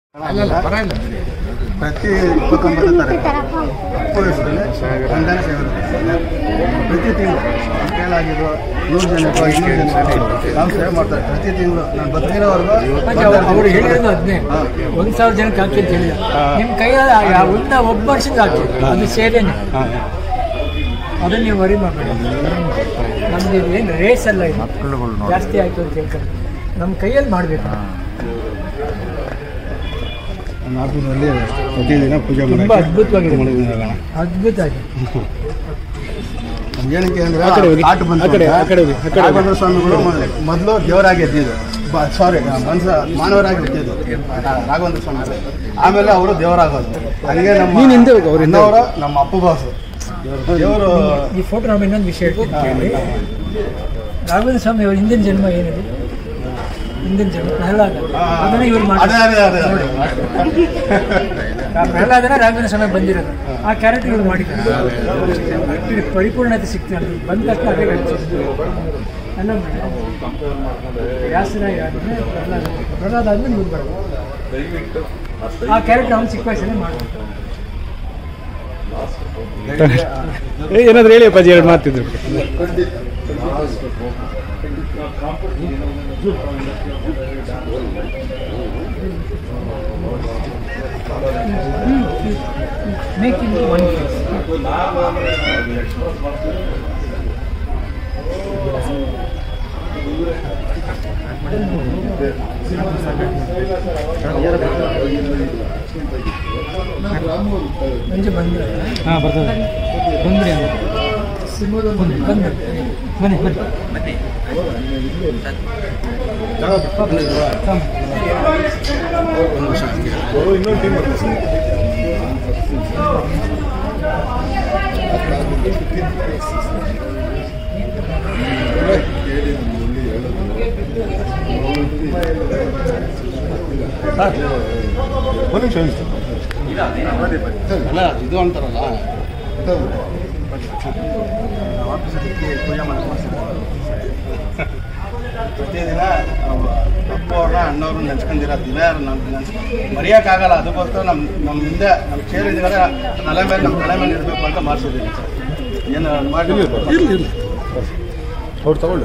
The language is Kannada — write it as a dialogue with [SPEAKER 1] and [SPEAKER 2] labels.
[SPEAKER 1] ಪ್ರತಿ ಇಪ್ಪತ್ತೊಂಬತ್ತು ತಾರೀಕು ಪೊಲೀಸರಲ್ಲಿ ರಂಜಾನ ಸೇವೆ ಇರುತ್ತೆ. ಪ್ರತಿ ತಿಂಗಳು ಕೇಳಾಗಿದ್ದು ನೂರು ಜನಕ್ಕೋ ಇನ್ನೂರು ಜನಕ್ಕೋ ನಾವು ಸೇವೆ ಮಾಡ್ತಾರೆ ಪ್ರತಿ ತಿಂಗಳು ನಾನು ಬದುಕಿರೋವರೆಗೂ
[SPEAKER 2] ಅವ್ರು ಹೇಳಿರೋದು ಅದನ್ನೇ
[SPEAKER 1] ಹಾಂ.
[SPEAKER 2] ಒಂದ್ ಸಾವಿರ ಜನಕ್ಕೆ ಹಾಕಿ ಅಂತ ಹೇಳಿಲ್ಲ ನಿಮ್ ಕೈಯಲ್ಲಿ ಆ- ಒಂದ ಒಬ್ಬ ವರ್ಷಕ್ಕೆ ಹಾಕಿ ಅದು ಸೇವೆನೆ ಅದನ್ನ ನೀವು ವರಿ ಮಾಡಬೇಡಿ ನಮ್ದು ಏನು ರೇಸ್ ಅಲ್ಲ ಇದು ಜಾಸ್ತಿ ಆಯ್ತು ಅಂತ ಹೇಳ್ತಾರೆ ನಮ್ಮ ಕೈಯಲ್ಲಿ ಮಾಡಬೇಕು
[SPEAKER 1] ನನ್ನ ಆಫೀಸಲ್ಲಿ ಪ್ರತಿದಿನ ಪೂಜೆ
[SPEAKER 2] ತುಂಬಾ
[SPEAKER 1] ಮಾಡೋಕ್ಕೆ
[SPEAKER 2] ಅದ್ಭುತವಾಗಿದೆ.
[SPEAKER 1] ಮಾಡಿದ್ದೀನಲ್ಲ.
[SPEAKER 2] ಅದ್ಭುತ ಆಗಿ
[SPEAKER 1] ಏನಕ್ಕೆ ಅಂದ್ರೆ
[SPEAKER 3] ಆ ಕಡೆ ಹೋಗಿ.
[SPEAKER 1] ಆಟ ಬಂತು
[SPEAKER 3] ಆ ಕಡೆ,
[SPEAKER 1] ಅಂತ
[SPEAKER 3] ಆ ಕಡೆ ಹೋಗಿ, ಆ ಕಡೆ ಹೋಗಿ.
[SPEAKER 1] ರಾಘವೇಂದ್ರ ಸ್ವಾಮಿಗಳು ಮೊದಲು ದೇವರಾಗಿ ಎದ್ದಿದ್ದು ಸಾರಿ ಮನ್ಸ ಮಾನವರಾಗಿ ಎದ್ದಿದ್ದು ರಾಘವೇಂದ್ರ ಸ್ವಾಮಿಗಳು ಆಮೇಲೆ ಅವರು ದೇವರಾಗೋದು ಹಂಗೆ ನಮ್ಮ
[SPEAKER 3] ನೀನ್ ಹಿಂದೆ ಹೋಗು, ಅವ್ರು ಹಿಂದೆ
[SPEAKER 1] ಅಣ್ಣವ್ರು ನಮ್ಮ ಅಪ್ಪು ಬಾಸು ದೇವರು
[SPEAKER 2] ಈ ಫೋಟೋ ನಾವು ಇನ್ನೊಂದು ವಿಷಯ ಹೇಳ್ತೀನಿ ಕೇಳಿ ರಾಘವೇಂದ್ರ ಸ್ವಾಮಿ ಅವ್ರ ಹಿಂದಿನ ಜನ್ಮ ಏನಿದೆ ಹಿಂದಿನ ಜನ್ಮ ಪ್ರಹ್ಲಾದ ಅದನ್ನ ಇವ್ರು
[SPEAKER 1] ಅದೇ
[SPEAKER 2] ಮಾಡಿ
[SPEAKER 1] ಅದೇ ಅದೇ ಅದೇ
[SPEAKER 2] ಪ್ರಹ್ಲಾದನ ರಾಘವೇಂದ್ರ ಸ್ವಾಮಿ ಬಂದಿರೋದು ಆ ಕ್ಯಾರೆಕ್ಟರ್ ಇವ್ರು ಮಾಡಿದ್ದಾರೆ Actually ಪರಿಪೂರ್ಣತೆ ಸಿಗ್ತಾರೆ ಬಂದ ತಕ್ಷಣ ಅದೇ ಗಳಿಸಿದ್ರು ಎಲ್ಲ ಮಾಡಿ ವ್ಯಾಸರಾಯ ಆದ್ಮೇಲೆ ಪ್ರಹ್ಲಾದ ಪ್ರಹ್ಲಾದ ಆದ್ಮೇಲೆ ಇವ್ರು ಬರೋದು ಆ ಕ್ಯಾರೆಕ್ಟರ್ ಅವ್ನು ಚಿಕ್ಕ ವಯಸ್ಸಲ್ಲೇ ಮಾಡ್ಬೋದು
[SPEAKER 3] ಏ, ಏನಾದ್ರು ಹೇಳಿ ಅಪ್ಪಾಜಿ ಎರಡು ಮಾತಿದ್ರು
[SPEAKER 2] make into one face. ಮಂಜು ಬಂದ್ರೆ
[SPEAKER 3] ಹಾಂ ಬರ್ತದೆ
[SPEAKER 2] ಬಂದ್ರಿ ಬಂದು ಬಂದು ಬನ್ನಿ ಬನ್ನಿ ತಮ್ಮ.
[SPEAKER 1] ಒಂದು ನಿಮಿಷ ಅಲ್ಲ ಇದು ಅಂತಾರಲ್ಲ ಆಫೀಸಲ್ಲಿ ಪೂಜೆ ಮಾಡಕ್ಕೆ ಪ್ರತಿದಿನ ನಾವು ಅಪ್ಪ ಅವ್ರನ್ನ ಅಣ್ಣವ್ರನ್ನ ನೆನ್ಸ್ಕೊಂಡಿರೋ ದಿನ ನಮ್ಮ ನೆನ್ಸ್ ಮರೆಯೋಕ್ಕಾಗಲ್ಲ ಅದಕ್ಕೋಸ್ಕರ ನಮ್ಮ ನಮ್ಮ ಹಿಂದೆ ನಮ್ಮ ಚೇರ್ ಇದ್ದರೆ ತಲೆ ಮೇಲೆ ನಮ್ಮ ತಲೆ ಮೇಲೆ ಇರಬೇಕು ಅಂತ ಮಾಡಿಸಿದ್ದೀನಿ ಸರ್ ಏನು ಮಾಡಿ
[SPEAKER 3] ಅವ್ರು ತಗೊಳ್ಳಿ